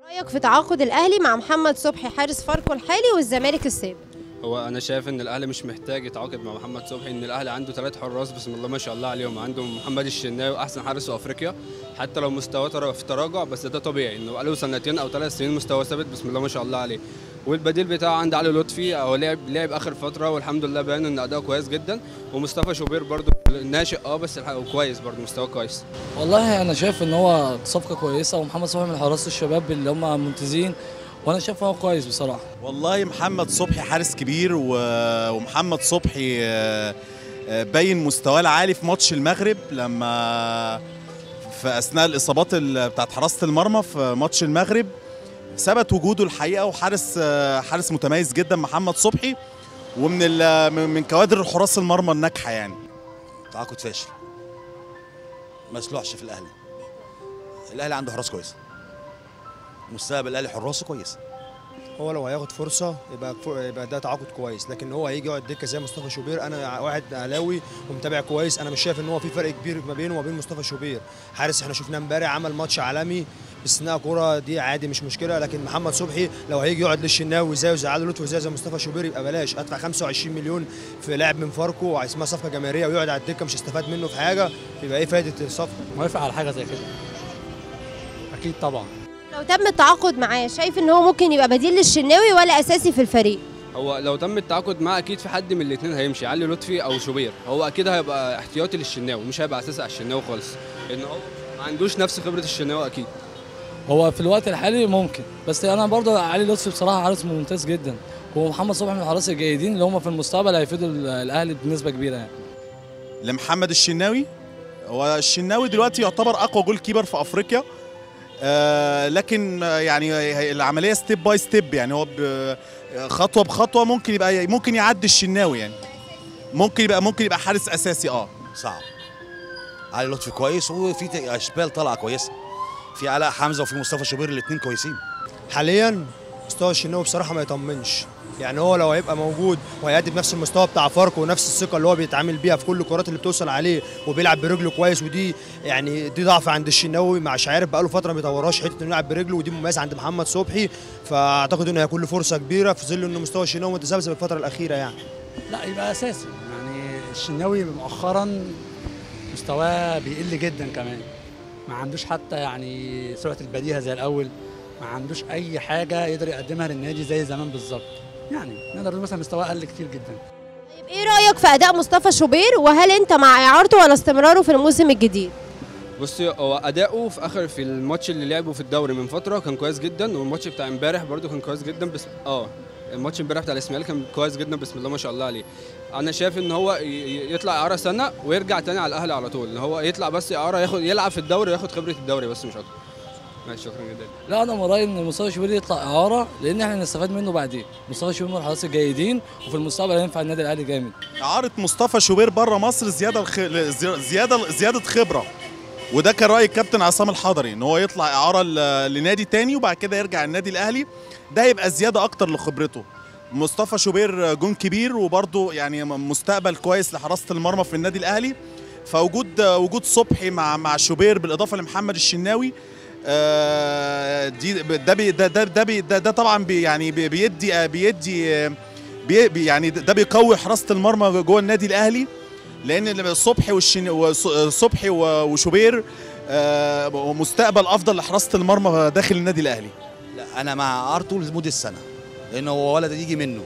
رايك في تعاقد الاهلي مع محمد صبحي حارس فاركو الحالي والزمالك السابق هو انا شايف ان الاهلي مش محتاج يتعاقد مع محمد صبحي ان الاهلي عنده ثلاث حراس بسم الله ما شاء الله عليهم عنده محمد الشناوي احسن حارس في افريقيا حتى لو مستواه ترا- في تراجع بس ده طبيعي انه بقاله سنتين او ثلاث سنين مستواه ثابت بسم الله ما شاء الله عليه والبديل بتاعه عند علي لطفي هو لعب لعب اخر فتره والحمد لله بان ان اداؤه كويس جدا ومصطفى شوبير برده ناشئ اه بس الحق- كويس برده مستواه كويس والله انا شايف ان هو صفقه كويسه ومحمد صبحي من حراس الشباب اللي هم منتزين وانا شايف ان هو كويس بصراحه والله محمد صبحي حارس كبير و- ومحمد صبحي آه، آه، باين مستواه العالي في ماتش المغرب لما في اثناء الاصابات ال- بتاعت حراسه المرمى في ماتش المغرب ثبت وجوده الحقيقه وحارس آه، حارس متميز جدا محمد صبحي ومن ال- من من كوادر حراس المرمى الناجحه يعني تعاقد فاشل ما يصلحش في الاهلي الاهلي عنده حراس كويسه مستقبل الاهلي حراسه كويس هو لو هياخد فرصه يبقى يبقى ده تعاقد كويس لكن هو هيجي يقعد دكه زي مصطفى شوبير انا واحد اهلاوي ومتابع كويس انا مش شايف ان هو في فرق كبير ما بينه وما بين مصطفى شوبير حارس احنا شفناه امبارح عمل ماتش عالمي باستثناء كوره دي عادي مش مشكله لكن محمد صبحي لو هيجي يقعد للشناوي زيه زي علي لطفي زي زي مصطفى شوبير يبقى بلاش ادفع 25 مليون في لاعب من فاركو اسمها صفقه جماهيريه ويقعد على الدكه مش هستفاد منه في حاجه يبقى ايه فائده الصفقه موافق على حاجه زي كده اكيد طبعا لو تم التعاقد معاه شايف ان هو ممكن يبقى بديل للشناوي ولا اساسي في الفريق هو لو تم التعاقد معاه اكيد في حد من الاثنين هيمشي علي لطفي او شوبير هو اكيد هيبقى احتياطي للشناوي مش هيبقى اساسي على الشناوي خالص لان هو ما عندوش نفس خبره الشناوي اكيد هو في الوقت الحالي ممكن بس انا برضه علي لطفي بصراحه حارس ممتاز جدا ومحمد صبحي من الحراس الجيدين اللي هم في المستقبل هيفيدوا ال- الاهلي بنسبه كبيره يعني لمحمد الشناوي هو الشناوي دلوقتي يعتبر اقوى جول كيبر في افريقيا آه لكن آه، يعني هي- العمليه ستيب باي ستيب يعني هو ب- خطوه بخطوه ممكن يبقى ممكن يعدي الشناوي يعني ممكن يبقى ممكن يبقى حارس اساسي اه صعب علي لطفي كويس وفي ت- اشبال طالعه كويسه في علاء حمزه وفي مصطفى شوبير الاثنين كويسين حاليا مستوى الشناوي بصراحه ما يطمنش يعني هو لو هيبقى موجود وهيأدي بنفس المستوى بتاع فاركو ونفس الثقه اللي هو بيتعامل بيها في كل الكرات اللي بتوصل عليه وبيلعب برجله كويس ودي يعني دي ضعف عند الشناوي مش عارف بقاله فتره ما بيطورهاش حته انه يلعب برجله ودي مميزه عند محمد صبحي فاعتقد انه هيكون له فرصه كبيره في ظل انه مستوى الشناوي متذبذب الفتره الاخيره يعني لا يبقى اساسي يعني الشناوي مؤخرا مستواه بيقل جدا كمان ما عندوش حتى يعني سرعه البديهه زي الاول ما عندوش اي حاجه يقدر يقدمها للنادي زي زمان بالظبط يعني نقدر نقول مثلا مستواه قل كتير جدا طيب ايه رايك في اداء مصطفى شوبير وهل انت مع اعارته ولا استمراره في الموسم الجديد بصي هو اداؤه في اخر في الماتش اللي لعبه في الدوري من فتره كان كويس جدا والماتش بتاع امبارح برده كان كويس جدا بس اه الماتش امبارح بتاع الاسماعيلي كان كويس جدا بسم الله ما شاء الله عليه انا شايف ان هو ي- ي- يطلع اعاره سنه ويرجع تاني على الاهلي على طول ان هو يطلع بس اعاره ياخد يلعب في الدوري وياخد خبره الدوري بس مش اكتر ماشي شكرا جدا لا انا من رايي ان مصطفى شوبير يطلع اعاره لان احنا نستفاد منه بعدين مصطفى شوبير من الحراس الجيدين وفي المستقبل هينفع النادي الاهلي جامد اعاره مصطفى شوبير بره مصر زياده الخ... زياده زياده خبره وده كان راي الكابتن عصام الحضري ان هو يطلع اعاره ل- لنادي تاني وبعد كده يرجع النادي الاهلي ده هيبقى زياده اكتر لخبرته مصطفى شوبير جون كبير وبرضه يعني مستقبل كويس لحراسه المرمى في النادي الاهلي فوجود وجود صبحي مع مع شوبير بالاضافه لمحمد الشناوي آه، دي ده بي ده ده ده, بي ده, ده طبعا بي يعني بي- بيدي بيدي بي بي- يعني ده بيقوي حراسه المرمى جوه النادي الاهلي لان صبحي والشن وص- صبحي و- وشوبير آه، مستقبل افضل لحراسه المرمى داخل النادي الاهلي لا انا مع ارتو لمده السنه لانه هو ولد يجي منه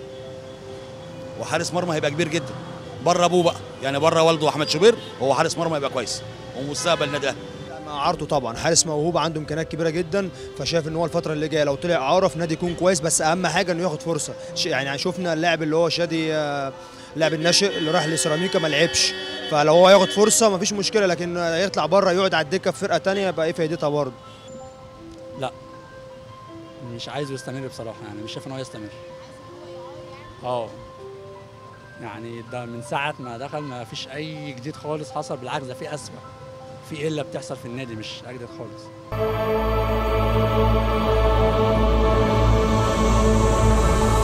وحارس مرمى هيبقى كبير جدا بره ابوه بقى يعني بره والده احمد شوبير هو حارس مرمى هيبقى كويس ومستقبل النادي الاهلي مع عرضه طبعا حارس موهوب عنده امكانيات كبيره جدا فشايف ان هو الفتره اللي جايه لو طلع اعاره في نادي يكون كويس بس اهم حاجه انه ياخد فرصه ش- يعني شفنا اللاعب اللي هو شادي آه، اللاعب الناشئ اللي راح لسيراميكا ما لعبش فلو هو ياخد فرصه مفيش مشكله لكن يطلع بره يقعد على الدكه في فرقه تانية يبقى ايه فايدتها برضه مش عايزه يستمر بصراحه يعني مش شايف ان هو يستمر اه يعني ده من ساعه ما دخل ما فيش اي جديد خالص حصل بالعكس ده في اسوء في قله بتحصل في النادي مش اجدد خالص